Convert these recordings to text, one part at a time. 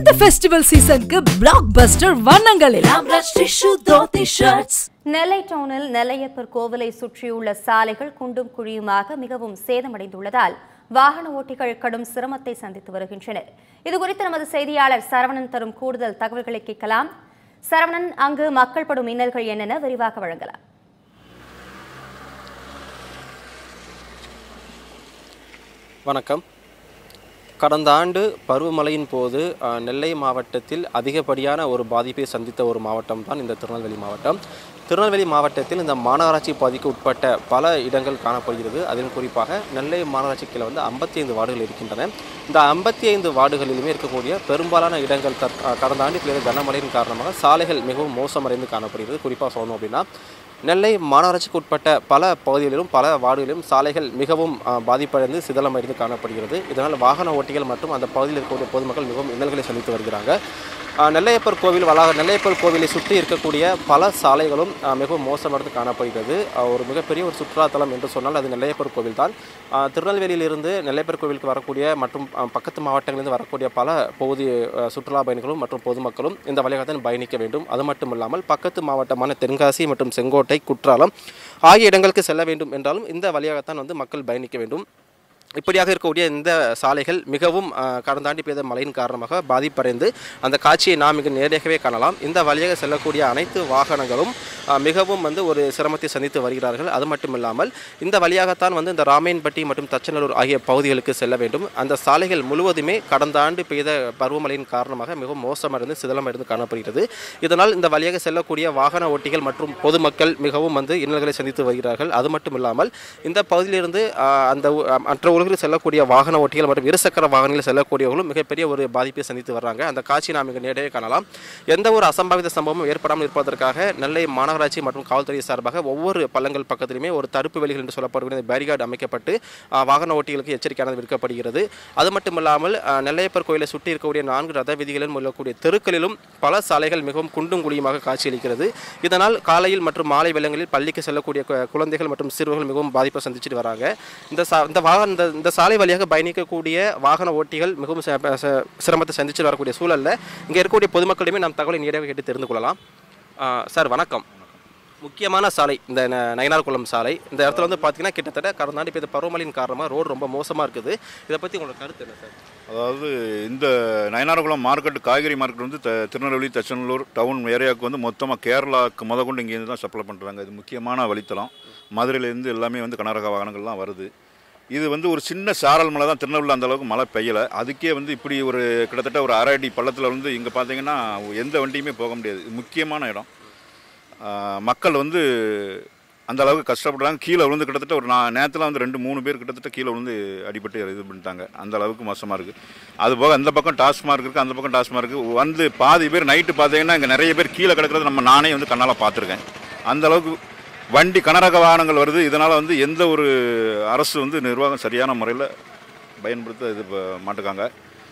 இந்த ஃபெஸ்டிவல் சீசனுக்கு blockbuster வண்ணங்களில் ஆம்ரஷ் டிஷ்யூ தோத்தி ஷர்ட்ஸ் நெல்லை டவுனில் நெல்லையப்பர் கோவிலை சுற்றியுள்ள சாலைகள் குண்டும் குழியுமாக மிகவும் சேதமடைந்துள்ளதால் வாகன ஓட்டிகள் கடும் சிரமத்தை சந்தித்து வருகின்றனர் இதுகுறித்து நமது செய்தியாளர் சரவணன் தரும் கூடுதல் தகவல்களை கேட்கலாம் சரவணன் அங்கு மக்கள் படும் இன்னல்கள் என்னென்ன விரிவாக வழங்கலாம் வணக்கம் கடந்த ஆண்டு பருவமழையின் போது அஹ், நெல்லை மாவட்டத்தில் அதிகப்படியான ஒரு பாதிப்பை சந்தித்த ஒரு மாவட்டம் தான் இந்த திருநெல்வேலி மாவட்டம் திருநெல்வேலி மாவட்டத்தில் இந்த மாநகராட்சி பகுதிக்கு உட்பட்ட பல இடங்கள் காணப்படுகிறது அதிலும் குறிப்பாக நெல்லை மாநகராட்சி கீழே வந்து ஐம்பத்தி ஐந்து வார்டுகள் இருக்கின்றன இந்த ஐம்பத்தி ஐந்து வார்டுகளிலுமே இருக்கக்கூடிய பெரும்பாலான இடங்கள் தற் அஹ், கடந்த ஆண்டு பெய்த கனமழையின் காரணமாக சாலைகள் மிகவும் மோசமடைந்து காணப்படுகிறது குறிப்பாக சொல்லணும் அப்படின்னா நெல்லை மாநகராட்சிக்கு உட்பட்ட பல பகுதிகளிலும் பல வார்டுகளிலும் சாலைகள் மிகவும் அஹ், பாதிப்படைந்து சிதலமடைந்து காணப்படுகிறது இதனால் வாகன ஓட்டிகள் மற்றும் அந்த பகுதியில் இருக்கக்கூடிய பொதுமக்கள் மிகவும் இன்னல்களை சந்தித்து வருகிறாங்க அஹ், நெல்லையப்பர் கோவில் வளாக நெல்லையப்பர் கோவிலை சுற்றி இருக்கக்கூடிய பல சாலைகளும் அஹ், மிகவும் மோசமடைந்து காணப்படுகிறது அஹ், ஒரு மிகப்பெரிய ஒரு சுற்றுலாத்தலம் என்று சொன்னால் அது நெல்லையப்பர் கோவில் தான் அஹ், திருநெல்வேலியிலிருந்து நெல்லையப்பர் கோவிலுக்கு வரக்கூடிய மற்றும் அஹ், பக்கத்து மாவட்டங்களிலிருந்து வரக்கூடிய பல பகுதி அஹ், சுற்றுலா பயணிகளும் மற்றும் பொதுமக்களும் இந்த வழியாக தான் பயணிக்க வேண்டும் அது மட்டும் இல்லாமல் பக்கத்து மாவட்டமான தென்காசி மற்றும் செங்கோட்டை குற்றாலம் ஆகிய இடங்களுக்கு செல்ல வேண்டும் என்றாலும் இந்த வழியாகத்தான் வந்து மக்கள் பயணிக்க வேண்டும் இப்படியாக இருக்கக்கூடிய இந்த சாலைகள் மிகவும் அஹ், கடந்த ஆண்டு பெய்த மழையின் காரணமாக பாதிப்படைந்து அந்த காட்சியை நாம் மிக நேரடியாகவே காணலாம் இந்த வழியாக செல்லக்கூடிய அனைத்து வாகனங்களும் அஹ், மிகவும் வந்து ஒரு சிரமத்தை சந்தித்து வருகிறார்கள் அது மட்டும் இல்லாமல் இந்த வழியாகத்தான் வந்து இந்த ராமையன்பட்டி மற்றும் தச்சநல்லூர் ஆகிய பகுதிகளுக்கு செல்ல வேண்டும் அந்த சாலைகள் முழுவதுமே கடந்த ஆண்டு பெய்த பருவமழையின் காரணமாக மிகவும் மோசமடைந்து சிதலமடைந்து காணப்படுகிறது இதனால் இந்த வழியாக செல்லக்கூடிய வாகன ஓட்டிகள் மற்றும் பொதுமக்கள் மிகவும் வந்து இன்னல்களை சந்தித்து வருகிறார்கள் அது மட்டும் இல்லாமல் இந்த பகுதியிலிருந்து அஹ், அந்த ஊ- அஹ், மற்ற ஊர்களுக்கு செல்லக்கூடிய வாகன ஓட்டிகள் மற்றும் இருசக்கர வாகனங்களில் செல்லக்கூடியவர்களும் மிகப்பெரிய ஒரு பாதிப்பை சந்தித்து வர்றாங்க அந்த காட்சி நாம் மிக நேரடியாக காணலாம் எந்த ஒரு அசம்பாவித சம்பவமும் ஏற்படாமல் இருப்பதற்காக நெல்லை மாநகராட்சி மற்றும் காவல்துறை சார்பாக ஒவ்வொரு பள்ளங்கள் பக்கத்திலுமே ஒரு தடுப்பு வேலிகள் என்று சொல்லப்படக்கூடிய பேரிகார்டு அமைக்கப்பட்டு அஹ், வாகன ஓட்டிகளுக்கு எச்சரிக்கையானது விடுக்கப்படுகிறது அது மட்டும் இல்லாமல் அஹ், நெல்லையப்பர் கோயிலை சுற்றி இருக்கக்கூடிய நான்கு ரத வீதிகளிலும் உள்ளக்கூடிய தெருக்களிலும் பல சாலைகள் மிகவும் குண்டும் குழியுமாக காட்சியளிக்கிறது இதனால் காலையில் மற்றும் மாலை வேளைகளில் பள்ளிக்கு செல்லக்கூடிய கு- குழந்தைகள் மற்றும் சிறுவர்கள் மிகவும் பாதிப்பை சந்திச்சுட்டு வராங்க இந்த சா இந்த வாகன இந்த இந்த சாலை வழியாக பயணிக்கக்கூடிய வாகன ஓட்டிகள் மிகவும் ச- ச- சிரமத்தை சந்திச்சு வரக்கூடிய சூழலில் இங்கே இருக்கக்கூடிய பொதுமக்களிடமே நாம் தகவலை நேரடியாக கேட்டு தெரிந்து கொள்ளலாம் ஆ, சார் வணக்கம் முக்கியமான சாலை இந்த ந- நயினார்குளம் சாலை இந்த இடத்துல வந்து பார்த்தீங்கன்னா கிட்டத்தட்ட கடந்த ஆண்டு பெய்த பருவமழையின் காரணமாக ரோடு ரொம்ப மோசமாக இருக்குது இதை பற்றி உங்களோட கருத்து என்ன சார் அதாவது இந்த நயனார்குளம் மார்க்கெட் காய்கறி மார்க்கெட் வந்து த திருநெல்வேலி தச்சநல்லூர் டவுன் ஏரியாவுக்கு வந்து மொத்தமாக கேரளாவுக்கு முத கொண்டு இங்கேருந்து தான் சப்ளை பண்ணுறாங்க இது முக்கியமான வழித்தலம் மதுரையிலேருந்து எல்லாமே வந்து கனரக வாகனங்கள்லாம் வருது இது வந்து ஒரு சின்ன சாரல் மழை தான் திருநெல்வேலியில் அந்த அளவுக்கு மழை பெய்யலை அதுக்கே வந்து இப்படி ஒரு கிட்டத்தட்ட ஒரு அரை அடி பள்ளத்தில் வந்து இங்கே பார்த்தீங்கன்னா எந்த வண்டியுமே போக முடியாது இது முக்கியமான இடம் ஆஹ் மக்கள் வந்து அந்த அளவுக்கு கஷ்டப்படுறாங்க கீழே விழுந்து கிட்டத்தட்ட ஒரு நான் நேரத்தில் வந்து ரெண்டு மூணு பேர் கிட்டத்தட்ட கீழே விழுந்து அடிபட்டு இது பண்ணிட்டாங்க அந்த அளவுக்கு மோசமாக இருக்குது அது போக அந்த பக்கம் டாஸ்மார்க் இருக்குது அந்த பக்கம் டாஸ்மார்க் இருக்குது வந்து பாதி பேர் நைட்டு பார்த்தீங்கன்னா இங்கே நிறைய பேர் கீழே கிடக்கிறது நம்ம நானே வந்து கண்ணால் பார்த்துருக்கேன் அந்த அளவுக்கு வண்டி கனரக வாகனங்கள் வருது இதனால் வந்து எந்த ஒரு அரசு வந்து நிர்வாகம் சரியான முறையில் பயன்படுத்த இது ப- மாட்டுக்காங்க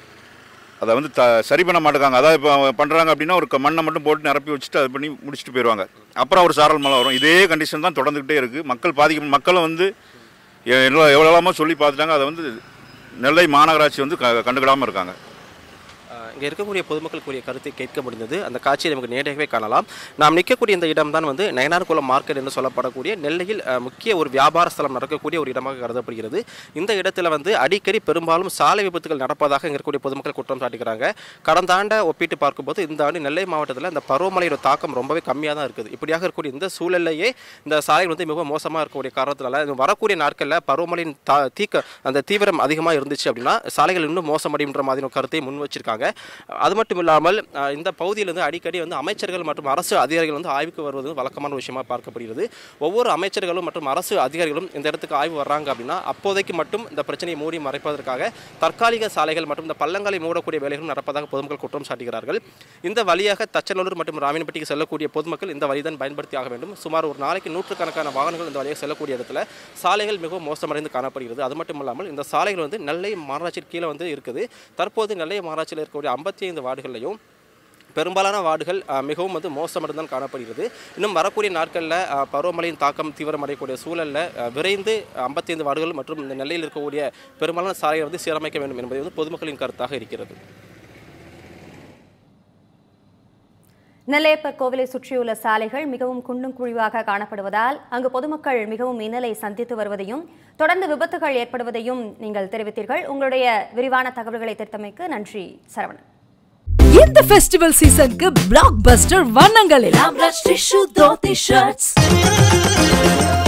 அதை வந்து த சரி பண்ண மாட்டேங்காங்க அதாவது இப்போ பண்ணுறாங்க அப்படின்னா ஒரு க- மண்ணை மட்டும் போட்டு நிரப்பி வச்சுட்டு அது பண்ணி முடிச்சுட்டு போயிடுவாங்க அப்புறம் ஒரு சாரல் மழை வரும் இதே கண்டிஷன் தான் தொடர்ந்துக்கிட்டே இருக்குது மக்கள் பாதிக்க மக்களும் வந்து எ- எவ்வளோ எவ்வளோலாமோ சொல்லி பார்த்துட்டாங்க அதை வந்து நெல்லை மாநகராட்சி வந்து க கண்டுக்கிடாமல் இருக்காங்க இங்கே இருக்கக்கூடிய பொதுமக்கள் கூறிய கருத்தை கேட்க முடிந்தது அந்த காட்சியை நமக்கு நேரடியாகவே காணலாம் நாம் நிற்கக்கூடிய இந்த இடம் தான் வந்து நயனார்குளம் மார்க்கெட் என்று சொல்லப்படக்கூடிய நெல்லையில் அஹ், முக்கிய ஒரு வியாபார ஸ்தலம் நடக்கக்கூடிய ஒரு இடமாக கருதப்படுகிறது இந்த இடத்துல வந்து அடிக்கடி பெரும்பாலும் சாலை விபத்துகள் நடப்பதாக இங்கே இருக்கக்கூடிய பொதுமக்கள் குற்றம் சாட்டுகிறாங்க கடந்த ஆண்டை ஒப்பிட்டு பார்க்கும்போது இந்த ஆண்டு நெல்லை மாவட்டத்தில் இந்த பருவமழையோட தாக்கம் ரொம்பவே கம்மியாக தான் இருக்குது இப்படியாக இருக்கக்கூடிய இந்த சூழல்லையே இந்த சாலைகள் வந்து மிகவும் மோசமாக இருக்கக்கூடிய காரணத்தினால இது வரக்கூடிய நாட்களில் பருவமழையின் தா தீக்க அந்த தீவிரம் அதிகமாக இருந்துச்சு அப்படின்னா சாலைகள் இன்னும் மோசமடைகின்ற மாதிரி ஒரு கருத்தை முன் வச்சிருக்காங்க அது மட்டும் இல்லாமல் அஹ், இந்த பகுதியில் வந்து அடிக்கடி வந்து அமைச்சர்கள் மற்றும் அரசு அதிகாரிகள் வந்து ஆய்வுக்கு வருவது வந்து வழக்கமான விஷயமா பார்க்கப்படுகிறது ஒவ்வொரு அமைச்சர்களும் மற்றும் அரசு அதிகாரிகளும் இந்த இடத்துக்கு ஆய்வு வர்றாங்க அப்படின்னா அப்போதைக்கு மட்டும் இந்த பிரச்சனையை மூடி மறைப்பதற்காக தற்காலிக சாலைகள் மற்றும் இந்த பள்ளங்களை மூடக்கூடிய வேலைகளும் நடப்பதாக பொதுமக்கள் குற்றம் சாட்டுகிறார்கள் இந்த வழியாக தச்சநல்லூர் மற்றும் ராமினப்பட்டிக்கு செல்லக்கூடிய பொதுமக்கள் இந்த வழிதான் பயன்படுத்தி ஆக வேண்டும் சுமார் ஒரு நாளைக்கு நூற்றுக்கணக்கான வாகனங்கள் இந்த வழியாக செல்லக்கூடிய இடத்துல சாலைகள் மிகவும் மோசமடைந்து காணப்படுகிறது அது மட்டும் இல்லாமல் இந்த சாலைகள் வந்து நெல்லை மாநகராட்சி கீழே வந்து இருக்குது தற்போது நெல்லை மாநகராட்சியில் இருக்கக்கூடிய ஐம்பத்தி ஐந்து வார்டுகள்லையும் பெரும்பாலான வார்டுகள் அஹ், மிகவும் வந்து மோசமடைந்து தான் காணப்படுகிறது இன்னும் வரக்கூடிய நாட்களில் அஹ், பருவமழையின் தாக்கம் தீவிரமடையக்கூடிய சூழலில் அஹ், விரைந்து ஐம்பத்தைந்து வார்டுகள் மற்றும் இந்த நெல்லையில் இருக்கக்கூடிய பெரும்பாலான சாலையை வந்து சீரமைக்க வேண்டும் என்பது வந்து பொதுமக்களின் கருத்தாக இருக்கிறது நெல்லையப்பர் கோவிலை சுற்றியுள்ள சாலைகள் மிகவும் குண்டும் குழிவாக காணப்படுவதால் அங்கு பொதுமக்கள் மிகவும் இன்னலை சந்தித்து வருவதையும் தொடர்ந்து விபத்துகள் ஏற்படுவதையும் நீங்கள் தெரிவித்தீர்கள் உங்களுடைய விரிவான தகவல்களை தெரிவித்தமைக்கு நன்றி சரவணன் இந்த ஃபெஸ்டிவல் சீசனுக்கு பிளாக் பஸ்டர் வண்ணங்கள் எல்லாம் ரஷ் டிஷ்யூ தோத்தி ஷர்ட்ஸ்